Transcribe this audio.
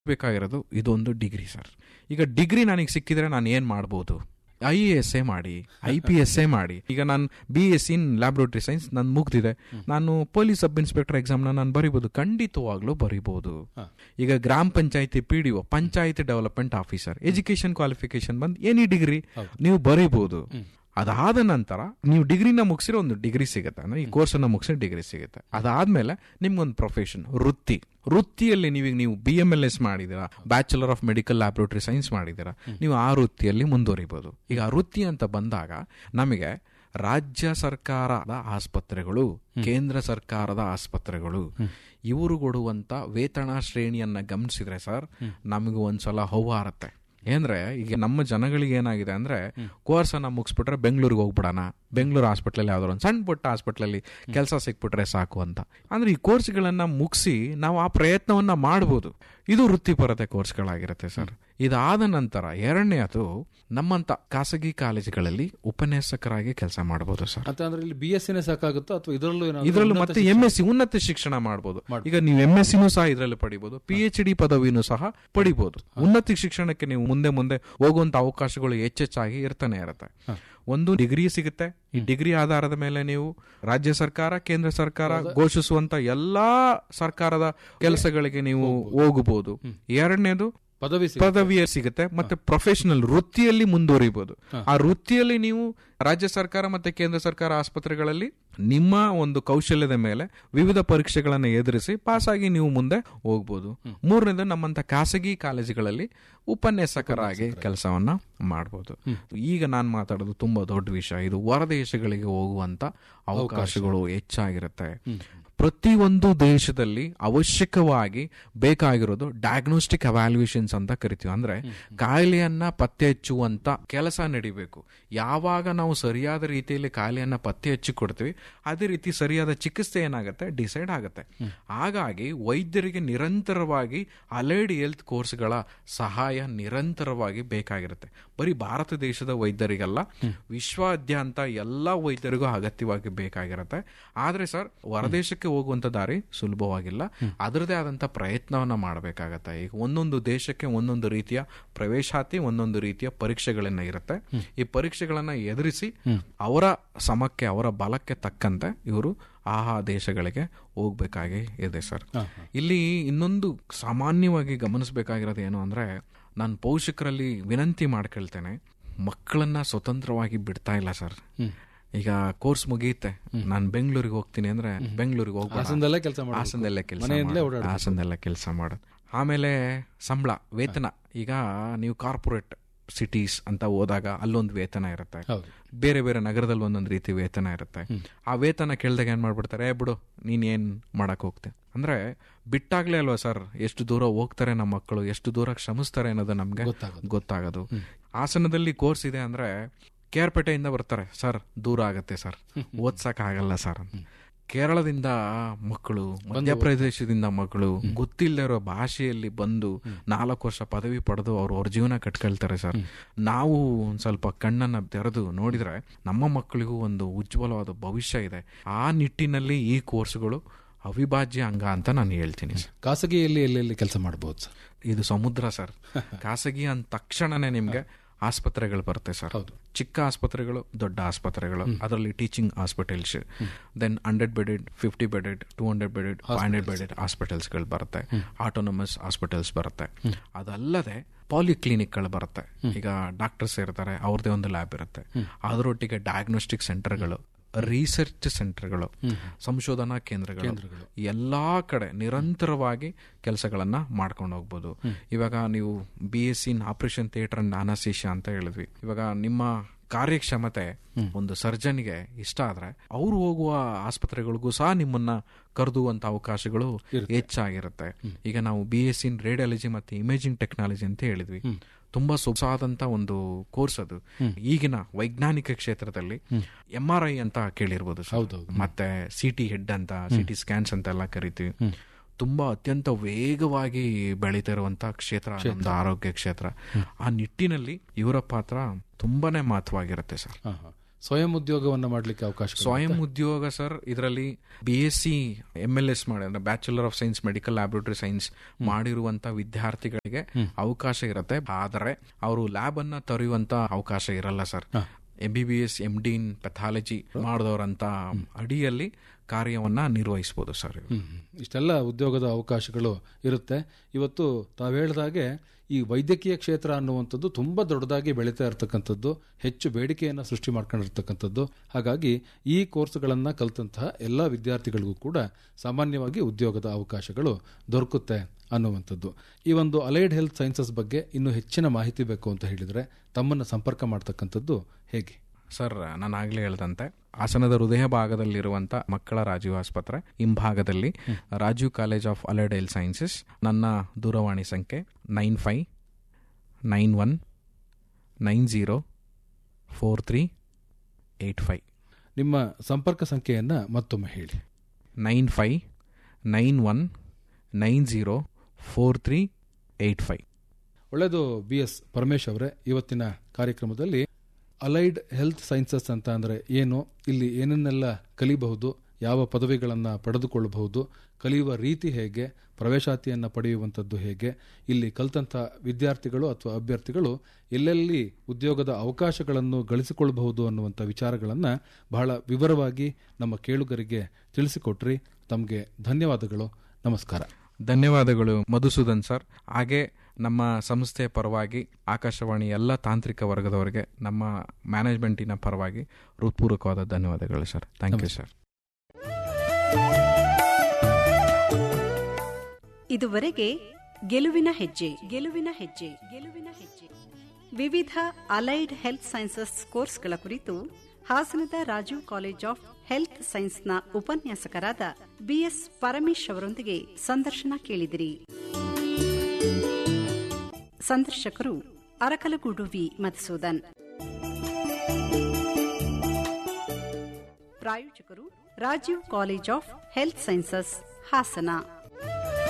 ಬೇಕಾಗಿರೋದು ಇದೊಂದು degree sir ಈಗ ಡಿಗ್ರಿ ನನಗೆ ಸಿಕ್ಕಿದ್ರೆ ನಾನು ಏನು ಮಾಡ್ಬೋದು ಐ ಎ ಎಸ್ ಎ ಮಾಡಿ ಐ ಪಿ ಎಸ್ ಎ ಮಾಡಿ ಈಗ ನಾನು B S in laboratory science ನಾನು ಮುಗ್ದಿದೆ ನಾನು ಪೊಲೀಸ್ ಸಬ್ ಇನ್ಸ್ಪೆಕ್ಟರ್ ಎಕ್ಸಾಮ್ನ ನಾನು ಬರಿಬೋದು ಖಂಡಿತವಾಗ್ಲೂ ಬರಿಬೋದು ಈಗ ಗ್ರಾಮ ಪಂಚಾಯತಿ P D O panchayat development officer education qualification ಬಂದು ಎನಿ ಡಿಗ್ರಿ ನೀವು ಬರಿಬೋದು ಅದಾದ ನಂತರ ನೀವು ಡಿಗ್ರಿನ ಮುಗಿಸಿರೋ ಒಂದು ಡಿಗ್ರಿ ಸಿಗುತ್ತೆ ಅಂದ್ರೆ ಈ ಕೋರ್ಸ್ ಅನ್ನ ಮುಗಿಸಿ ಡಿಗ್ರಿ ಸಿಗುತ್ತೆ ಅದಾದ್ಮೇಲೆ ನಿಮ್ಗೊಂದು ಪ್ರೊಫೆಷನ್ ವೃತ್ತಿ ವೃತ್ತಿಯಲ್ಲಿ ನೀವೀಗ ನೀವು ಬಿ ಎಂ ಎಲ್ ಎಸ್ ಮಾಡಿದಿರಾ bachelor of medical laboratory science ಮಾಡಿದಿರಾ ನೀವು ಆ ವೃತ್ತಿಯಲ್ಲಿ ಮುಂದುವರಿಬಹುದು ಈಗ ಆ ವೃತ್ತಿ ಅಂತ ಬಂದಾಗ ನಮಗೆ ರಾಜ್ಯ ಸರ್ಕಾರದ ಆಸ್ಪತ್ರೆಗಳು ಕೇಂದ್ರ ಸರ್ಕಾರದ ಆಸ್ಪತ್ರೆಗಳು ಇವರು ಕೊಡುವಂತ ವೇತನ ಶ್ರೇಣಿಯನ್ನ ಗಮನಿಸಿದ್ರೆ ಸರ್ ನಮಗೆ ಒಂದ್ಸಲ ಹೌಹಾರತ್ತೆ ಏನ್ರೆ ಈಗ ನಮ್ಮ ಜನಗಳಿಗೆ ಏನಾಗಿದೆ ಅಂದ್ರೆ ಕೋರ್ಸ್ ಅನ್ನ ಮುಗಿಸ್ಬಿಟ್ರೆ ಬೆಂಗಳೂರಿಗೆ ಹೋಗ್ಬಿಡೋಣ ಬೆಂಗಳೂರು ಹಾಸ್ಪಿಟ್ಲಲ್ಲಿ ಯಾವ್ದಾರು ಒಂದು ಸಣ್ಣ ಪುಟ್ಟ ಹಾಸ್ಪಿಟ್ಲಲ್ಲಿ ಕೆಲಸ ಸಿಕ್ಬಿಟ್ರೆ ಸಾಕು ಅಂತ ಅಂದ್ರೆ ಈ ಕೋರ್ಸ್ಗಳನ್ನ ಮುಗಿಸಿ ನಾವು ಆ ಪ್ರಯತ್ನವನ್ನ ಮಾಡ್ಬೋದು ಇದು ವೃತ್ತಿಪರತೆ ಕೋರ್ಸ್ಗಳಾಗಿರುತ್ತೆ ಸರ್ ಇದಾದ ನಂತರ ಎರಡನೇದು ನಮ್ಮಂತ ಖಾಸಗಿ ಕಾಲೇಜುಗಳಲ್ಲಿ ಉಪನ್ಯಾಸಕರಾಗಿ ಕೆಲಸ ಮಾಡಬಹುದು ಸರ್ ಅಂತ ಅಂದ್ರೆ ಇಲ್ಲಿ ಬಿ ಎಸ್ ಸಿನೇ ಸಾಕಾಗುತ್ತೋ ಅಥವಾ ಇದರಲ್ಲೂ ಏನಾದ್ರು ಇದರಲ್ಲೂ ಉನ್ನತ ಮತ್ತೆ ಎಂ ಎಸ್ ಸಿ ಉನ್ನತ ಶಿಕ್ಷಣ ಮಾಡಬಹುದು ಈಗ ನೀವು ಎಂ ಎಸ್ ಸಿನೂ ಸಹ ಇದರಲ್ಲಿ ಪಡಿಬಹುದು ಪಿ ಎಚ್ ಡಿ ಪದವಿನೂ ಸಹ ಪಡಿಬಹುದು ಉನ್ನತ ಶಿಕ್ಷಣಕ್ಕೆ ನೀವು ಮುಂದೆ ಮುಂದೆ ಹೋಗುವಂತ ಅವಕಾಶಗಳು ಹೆಚ್ಚೆಚ್ಚಾಗಿ ಇರ್ತಾನೆ ಇರುತ್ತೆ ಒಂದು ಡಿಗ್ರಿ ಸಿಗುತ್ತೆ ಈ ಡಿಗ್ರಿ ಆಧಾರದ ಮೇಲೆ ನೀವು ರಾಜ್ಯ ಸರ್ಕಾರ ಕೇಂದ್ರ ಸರ್ಕಾರ ಘೋಷಿಸುವಂತ ಎಲ್ಲಾ ಸರ್ಕಾರದ ಕೆಲಸಗಳಿಗೆ ನೀವು ಹೋಗಬಹುದು ಎರಡನೇದು ಪದವಿ ಸಿಗುತ್ತೆ. ಪದವಿಯ ಸಿಗುತ್ತೆ ಮತ್ತೆ ಪ್ರೊಫೆಷನಲ್ ವೃತ್ತಿಯಲ್ಲಿ ಮುಂದುವರಿಬಹುದು ಆ ವೃತ್ತಿಯಲ್ಲಿ ನೀವು ರಾಜ್ಯ ಸರ್ಕಾರ ಮತ್ತೆ ಕೇಂದ್ರ ಸರ್ಕಾರ ಆಸ್ಪತ್ರೆಗಳಲ್ಲಿ ನಿಮ್ಮ ಒಂದು ಕೌಶಲ್ಯದ ಮೇಲೆ ವಿವಿಧ ಪರೀಕ್ಷೆಗಳನ್ನು ಎದುರಿಸಿ ಪಾಸ್ ಆಗಿ ನೀವು ಮುಂದೆ ಹೋಗ್ಬೋದು ಮೂರನೇದು ನಮ್ಮಂತ ಖಾಸಗಿ ಕಾಲೇಜುಗಳಲ್ಲಿ ಉಪನ್ಯಾಸಕರಾಗಿ ಕೆಲಸವನ್ನ ಮಾಡಬಹುದು ಈಗ ನಾನು ಮಾತಾಡೋದು ತುಂಬಾ ದೊಡ್ಡ ವಿಷಯ ಇದು ಹೊರದೇಶಗಳಿಗೆ ಹೋಗುವಂತ ಅವಕಾಶಗಳು ಹೆಚ್ಚಾಗಿರುತ್ತೆ ಪ್ರತಿಯೊಂದು ದೇಶದಲ್ಲಿ ಅವಶ್ಯಕವಾಗಿ ಬೇಕಾಗಿರೋದು ಡಯಾಗ್ನೋಸ್ಟಿಕ್ ಅವ್ಯಾಲ್ಯೂಯೇಷನ್ಸ್ ಅಂತ ಕರಿತೀವಿ ಅಂದ್ರೆ ಕಾಯಿಲೆಯನ್ನ ಪತ್ತೆ ಹಚ್ಚುವಂತ ಕೆಲಸ ನಡಿಬೇಕು ಯಾವಾಗ ನಾವು ಸರಿಯಾದ ರೀತಿಯಲ್ಲಿ ಕಾಯಿಲೆಯನ್ನ ಪತ್ತೆ ಹಚ್ಚಿ ಕೊಡ್ತೀವಿ ಅದೇ ರೀತಿ ಸರಿಯಾದ ಚಿಕಿತ್ಸೆ ಏನಾಗುತ್ತೆ ಡಿಸೈಡ್ ಆಗುತ್ತೆ ಹಾಗಾಗಿ ವೈದ್ಯರಿಗೆ ನಿರಂತರವಾಗಿ ಅಲೈಡ್ ಹೆಲ್ತ್ ಕೋರ್ಸ್ಗಳ ಸಹಾಯ ನಿರಂತರವಾಗಿ ಬೇಕಾಗಿರುತ್ತೆ ಬರೀ ಭಾರತ ದೇಶದ ವೈದ್ಯರಿಗಲ್ಲ ವಿಶ್ವಾದ್ಯಂತ ಎಲ್ಲ ವೈದ್ಯರಿಗೂ ಅಗತ್ಯವಾಗಿ ಬೇಕಾಗಿರುತ್ತೆ ಆದ್ರೆ ಸರ್ ಹೊರದೇಶಕ್ಕೆ ಹೋಗುವಂತ ದಾರಿ ಸುಲಭವಾಗಿಲ್ಲ ಅದರದೇ ಆದಂತ ಪ್ರಯತ್ನವನ್ನ ಮಾಡಬೇಕಾಗತ್ತೆ ಈಗ ಒಂದೊಂದು ದೇಶಕ್ಕೆ ಒಂದೊಂದು ರೀತಿಯ ಪ್ರವೇಶಾತಿ ಒಂದೊಂದು ರೀತಿಯ ಪರೀಕ್ಷೆಗಳನ್ನ ಇರುತ್ತೆ ಈ ಪರೀಕ್ಷೆಗಳನ್ನ ಎದುರಿಸಿ ಅವರ ಸಮಕ್ಕೆ ಅವರ ಬಲಕ್ಕೆ ತಕ್ಕಂತೆ ಇವರು ಆಹಾ ದೇಶಗಳಿಗೆ ಹೋಗ್ಬೇಕಾಗಿ ಇದೆ ಸರ್ ಇಲ್ಲಿ ಇನ್ನೊಂದು ಸಾಮಾನ್ಯವಾಗಿ ಗಮನಿಸಬೇಕಾಗಿರೋದು ಏನು ಅಂದ್ರೆ ನಾನು ಪೋಷಕರಲ್ಲಿ ವಿನಂತಿ ಮಾಡ್ಕೊಳ್ತೇನೆ ಮಕ್ಕಳನ್ನ ಸ್ವತಂತ್ರವಾಗಿ ಬಿಡ್ತಾ ಇಲ್ಲ ಸರ್ ಈಗ ಕೋರ್ಸ್ ಮುಗಿಯುತ್ತೆ ನಾನು ಬೆಂಗಳೂರಿಗೆ ಹೋಗ್ತೀನಿ ಅಂದ್ರೆ ಬೆಂಗಳೂರಿಗೆ ಹಾಸನದಲ್ಲೇ ಕೆಲ್ಸ ಮಾಡ್ಬೇಕು. ಹಾಸನದಲ್ಲೇ ಕೆಲಸ ಮನೆಯಿಂದಲೇ ಓಡಾಡ್ಬೇಕು. ಹಾಸನದಲ್ಲೇ ಕೆಲಸ ಮಾಡೋದು ಆಮೇಲೆ ಸಂಬಳ ವೇತನ ಈಗ ನೀವು ಕಾರ್ಪೊರೇಟ್ ಸಿಟೀಸ್ ಅಂತ ಹೋದಾಗ ಅಲ್ಲೊಂದು ವೇತನ ಇರುತ್ತೆ ಹೌದು. ಬೇರೆ ಬೇರೆ ನಗರದಲ್ಲಿ ಒಂದೊಂದು ರೀತಿ ವೇತನ ಇರುತ್ತೆ ಆ ವೇತನ ಕೇಳಿದಾಗ ಏನ್ ಮಾಡ್ಬಿಡ್ತಾರೆ "ಏ ಬಿಡು ನೀನ್ ಏನ್ ಮಾಡಕ್ ಹೋಗ್ತೆ ಅಂದ್ರೆ ಬಿಟ್ಟಾಗ್ಲೇ ಅಲ್ವಾ ಸರ್ ಎಷ್ಟು ದೂರ ಹೋಗ್ತಾರೆ ನಮ್ಮ ಮಕ್ಕಳು ಎಷ್ಟು ದೂರ ಶ್ರಮಿಸ್ತಾರೆ ಅನ್ನೋದು ನಮ್ಗೆ ಗೊತ್ತಾಗೋದು. ಗೊತ್ತಾಗೋದು ಹಾಸನದಲ್ಲಿ ಕೋರ್ಸ್ ಇದೆ ಅಂದ್ರೆ ಕೇರ್ಪೇಟೆಯಿಂದ ಬರ್ತಾರೆ ಸರ್ ದೂರ ಆಗತ್ತೆ ಸರ್ ಓದ್ಸಕ್ ಆಗಲ್ಲ ಸರ್ ಅಂತ ಕೇರಳದಿಂದ ಮಕ್ಕಳು ಮಧ್ಯಪ್ರದೇಶದಿಂದ ಮಕ್ಕಳು ಗೊತ್ತಿಲ್ಲದೆ ಇರೋ ಭಾಷೆಯಲ್ಲಿ ಬಂದು ನಾಲ್ಕು ವರ್ಷ ಪದವಿ ಪಡೆದು ಅವ್ರು ಅವ್ರ ಜೀವನ ಕಟ್ಕೊಳ್ತಾರೆ ಸರ್ ನಾವು ಒಂದ್ ಸ್ವಲ್ಪ ಕಣ್ಣನ್ನ ತೆರೆದು ನೋಡಿದ್ರೆ ನಮ್ಮ ಮಕ್ಕಳಿಗೂ ಒಂದು ಉಜ್ವಲವಾದ ಭವಿಷ್ಯ ಇದೆ ಆ ನಿಟ್ಟಿನಲ್ಲಿ ಈ ಕೋರ್ಸ್ಗಳು ಅವಿಭಾಜ್ಯ ಅಂಗ ಅಂತ ನಾನು ಹೇಳ್ತೀನಿ ಸರ್ ಖಾಸಗಿಯಲ್ಲಿ ಎಲ್ಲೆಲ್ಲಿ ಕೆಲಸ ಮಾಡಬಹುದು ಸರ್ ಇದು ಸಮುದ್ರ ಸರ್ ಖಾಸಗಿ ಅಂದ ತಕ್ಷಣನೇ ನಿಮ್ಗೆ ಆಸ್ಪತ್ರೆಗಳು ಬರುತ್ತೆ ಸರ್ ಚಿಕ್ಕ ಆಸ್ಪತ್ರೆಗಳು ದೊಡ್ಡ ಆಸ್ಪತ್ರೆಗಳು ಅದರಲ್ಲಿ teaching hospitals then hundred bedded fifty bedded two hundred bedded five hundred bedded ಹಾಸ್ಪಿಟಲ್ಸ್ಗಳು ಬರುತ್ತೆ ಆಟೋನಮಸ್ ಹಾಸ್ಪಿಟಲ್ಸ್ ಬರುತ್ತೆ ಅದಲ್ಲದೆ ಪಾಲಿಕ್ಲಿನಿಕ್ಗಳು ಬರುತ್ತೆ ಈಗ ಡಾಕ್ಟರ್ಸ್ ಇರ್ತಾರೆ ಅವ್ರದೇ ಒಂದು ಲ್ಯಾಬ್ ಇರುತ್ತೆ ಅದರೊಟ್ಟಿಗೆ ಡಯಾಗ್ನೋಸ್ಟಿಕ್ ಸೆಂಟರ್ಗಳು ರಿಸರ್ಚ್ ಸೆಂಟರ್ಗಳು ಸಂಶೋಧನಾ ಕೇಂದ್ರಗಳು ಎಲ್ಲಾ ಕಡೆ ನಿರಂತರವಾಗಿ ಕೆಲಸಗಳನ್ನ ಮಾಡ್ಕೊಂಡು ಹೋಗ್ಬೋದು ಇವಾಗ ನೀವು B S in operation theatre and anaesthesia ಅಂತ ಹೇಳಿದ್ವಿ ಇವಾಗ ನಿಮ್ಮ ಕಾರ್ಯಕ್ಷಮತೆ ಒಂದು ಸರ್ಜನ್ಗೆ ಇಷ್ಟ ಆದ್ರೆ ಅವ್ರು ಹೋಗುವ ಆಸ್ಪತ್ರೆಗಳಿಗೂ ಸಹ ನಿಮ್ಮನ್ನ ಕರೆದುವಂತ ಅವಕಾಶಗಳು ಹೆಚ್ಚಾಗಿರುತ್ತೆ ಈಗ ನಾವು ಬಿ ಎಸ್ ಇನ್ ರೇಡಿಯಾಲಜಿ ಮತ್ತೆ ಇಮೇಜಿಂಗ್ ಟೆಕ್ನಾಲಜಿ ಅಂತ ಹೇಳಿದ್ವಿ ತುಂಬಾ ಸೊಗಸಾದಂತ ಒಂದು ಕೋರ್ಸ್ ಅದು ಈಗಿನ ವೈಜ್ಞಾನಿಕ ಕ್ಷೇತ್ರದಲ್ಲಿ ಎಂ ಆರ್ ಐ ಅಂತ ಕೇಳಿರ್ಬೋದು ಸರ್. ಮತ್ತೆ ಸಿಟಿ ಹೆಡ್ ಅಂತ ಸಿಟಿ ಸ್ಕ್ಯಾನ್ಸ್ ಅಂತ ಎಲ್ಲ ಕರಿತೀವಿ ತುಂಬಾ ಅತ್ಯಂತ ವೇಗವಾಗಿ ಬೆಳೀತಾ ಇರುವಂತ ಕ್ಷೇತ್ರ ನಮ್ದು ಆರೋಗ್ಯ ಕ್ಷೇತ್ರ ಆ ನಿಟ್ಟಿನಲ್ಲಿ ಇವರ ಪಾತ್ರ ತುಂಬಾನೇ ಮಹತ್ವವಾಗಿರುತ್ತೆ ಸರ್ ಸ್ವಯಂ ಉದ್ಯೋಗವನ್ನ ಮಾಡ್ಲಿಕ್ಕೆ ಅವಕಾಶ ಸ್ವಯಂ ಉದ್ಯೋಗ ಸರ್ ಇದರಲ್ಲಿ B S C M L S ಮಾಡಿ ಅಂದ್ರೆ bachelor of science medical laboratory science ಮಾಡಿರುವಂತ ವಿದ್ಯಾರ್ಥಿಗಳಿಗೆ ಅವಕಾಶ ಇರುತ್ತೆ ಆದರೆ ಅವರು ಲ್ಯಾಬ್ ಅನ್ನ ತರೆಯುವಂತ ಅವಕಾಶ ಇರಲ್ಲ sir M B B S M D in pathology ಮಾಡಿದವರಂತ ಅಡಿಯಲ್ಲಿ ಕಾರ್ಯವನ್ನ ನಿರ್ವಹಿಸಬಹುದು ಸರ್ ಇವ್ರು. ಹ್ಮ್, ಹ್ಮ್. ಇಷ್ಟೆಲ್ಲ ಉದ್ಯೋಗದ ಅವಕಾಶಗಳು ಇರುತ್ತೆ ಇವತ್ತು ತಾವು ಹೇಳ್ದಾಗೆ ಈ ವೈದ್ಯಕೀಯ ಕ್ಷೇತ್ರ ಅನ್ನುವಂಥದ್ದು ತುಂಬಾ ದೊಡ್ಡದಾಗಿ ಬೆಳೀತಾ ಇರತಕ್ಕಂಥದ್ದು ಹೆಚ್ಚು ಬೇಡಿಕೆಯನ್ನು ಸೃಷ್ಟಿ ಮಾಡ್ಕೊಂಡಿರ್ತಕ್ಕಂಥದ್ದು ಹಾಗಾಗಿ ಈ ಕೋರ್ಸ್ಗಳನ್ನ ಕಲಿತಂತಹ ಎಲ್ಲ ವಿದ್ಯಾರ್ಥಿಗಳಿಗೂ ಕೂಡ ಸಾಮಾನ್ಯವಾಗಿ ಉದ್ಯೋಗದ ಅವಕಾಶಗಳು ದೊರಕುತ್ತೆ ಅನ್ನುವಂಥದ್ದು ಈ ಒಂದು ಅಲೈಡ್ ಹೆಲ್ತ್ ಸೈನ್ಸಸ್ ಬಗ್ಗೆ ಇನ್ನೂ ಹೆಚ್ಚಿನ ಮಾಹಿತಿ ಬೇಕು ಅಂತ ಹೇಳಿದ್ರೆ ತಮ್ಮನ್ನು ಸಂಪರ್ಕ ಮಾಡ್ತಕ್ಕಂಥದ್ದು ಹೇಗೆ ಸರ್ ನಾನು ಆಗ್ಲೇ ಹೇಳ್ದಂತೆ ಹಾಸನದ ಹೃದಯ ಭಾಗದಲ್ಲಿರುವಂತ ಮಕ್ಕಳ ರಾಜೀವ್ ಆಸ್ಪತ್ರೆ ಹಿಂಭಾಗದಲ್ಲಿ Rajiv college of allied sciences ನನ್ನ ದೂರವಾಣಿ ಸಂಖ್ಯೆ nine five nine one nine zero four three eight five ನಿಮ್ಮ ಸಂಪರ್ಕ ಸಂಖ್ಯೆಯನ್ನ ಮತ್ತೊಮ್ಮೆ ಹೇಳಿ nine five nine one nine zero four three eight five ಒಳ್ಳೆಯದು ಬಿ ಎಸ್ ಪರಮೇಶ್ ಅವರೇ ಇವತ್ತಿನ ಕಾರ್ಯಕ್ರಮದಲ್ಲಿ ಅಲೈಡ್ ಹೆಲ್ತ್ ಸೈನ್ಸಸ್ ಅಂತ ಅಂದರೆ ಏನು ಇಲ್ಲಿ ಏನನ್ನೆಲ್ಲ ಕಲಿಬಹುದು ಯಾವ ಪದವಿಗಳನ್ನು ಪಡೆದುಕೊಳ್ಳಬಹುದು ಕಲಿಯುವ ರೀತಿ ಹೇಗೆ ಪ್ರವೇಶಾತಿಯನ್ನು ಪಡೆಯುವಂಥದ್ದು ಹೇಗೆ ಇಲ್ಲಿ ಕಲಿತಂಥ ವಿದ್ಯಾರ್ಥಿಗಳು ಅಥವಾ ಅಭ್ಯರ್ಥಿಗಳು ಎಲ್ಲೆಲ್ಲಿ ಉದ್ಯೋಗದ ಅವಕಾಶಗಳನ್ನು ಗಳಿಸಿಕೊಳ್ಳಬಹುದು ಅನ್ನುವಂಥ ವಿಚಾರಗಳನ್ನು ಬಹಳ ವಿವರವಾಗಿ ನಮ್ಮ ಕೇಳುಗರಿಗೆ ತಿಳಿಸಿಕೊಟ್ರಿ ತಮಗೆ ಧನ್ಯವಾದಗಳು ನಮಸ್ಕಾರ ಧನ್ಯವಾದಗಳು ಮಧುಸೂದನ್ ಸರ್ ಹಾಗೆ ನಮ್ಮ ಸಂಸ್ಥೆಯ ಪರವಾಗಿ ಆಕಾಶವಾಣಿ ಎಲ್ಲ ತಾಂತ್ರಿಕ ವರ್ಗದವರಿಗೆ ನಮ್ಮ ಮ್ಯಾನೇಜ್ಮೆಂಟಿನ ಪರವಾಗಿ ಹೃತ್ಪೂರ್ವಕವಾದ ಧನ್ಯವಾದಗಳು ಸರ್ ಥ್ಯಾಂಕ್ ಯು ಸರ್ ಇದುವರೆಗೆ ಗೆಲುವಿನ ಹೆಜ್ಜೆ ಗೆಲುವಿನ ಹೆಜ್ಜೆ ಗೆಲುವಿನ ಹೆಜ್ಜೆ ವಿವಿಧ ಅಲೈಡ್ ಹೆಲ್ತ್ ಸೈನ್ಸಸ್ ಕೋರ್ಸ್ಗಳ ಕುರಿತು ಹಾಸನದ ರಾಜೀವ್ ಕಾಲೇಜ್ ಆಫ್ ಹೆಲ್ತ್ ಸೈನ್ಸ್ನ ಉಪನ್ಯಾಸಕರಾದ ಬಿಎಸ್ ಪರಮೇಶ್ ಅವರೊಂದಿಗೆ ಸಂದರ್ಶನ ಕೇಳಿದಿರಿ ಸಂದರ್ಶಕರು ಅರಕಲಗೂಡು ವಿ ಮಧುಸೂದನ್ ಪ್ರಾಯೋಜಕರು Rajiv college of health sciences Hassan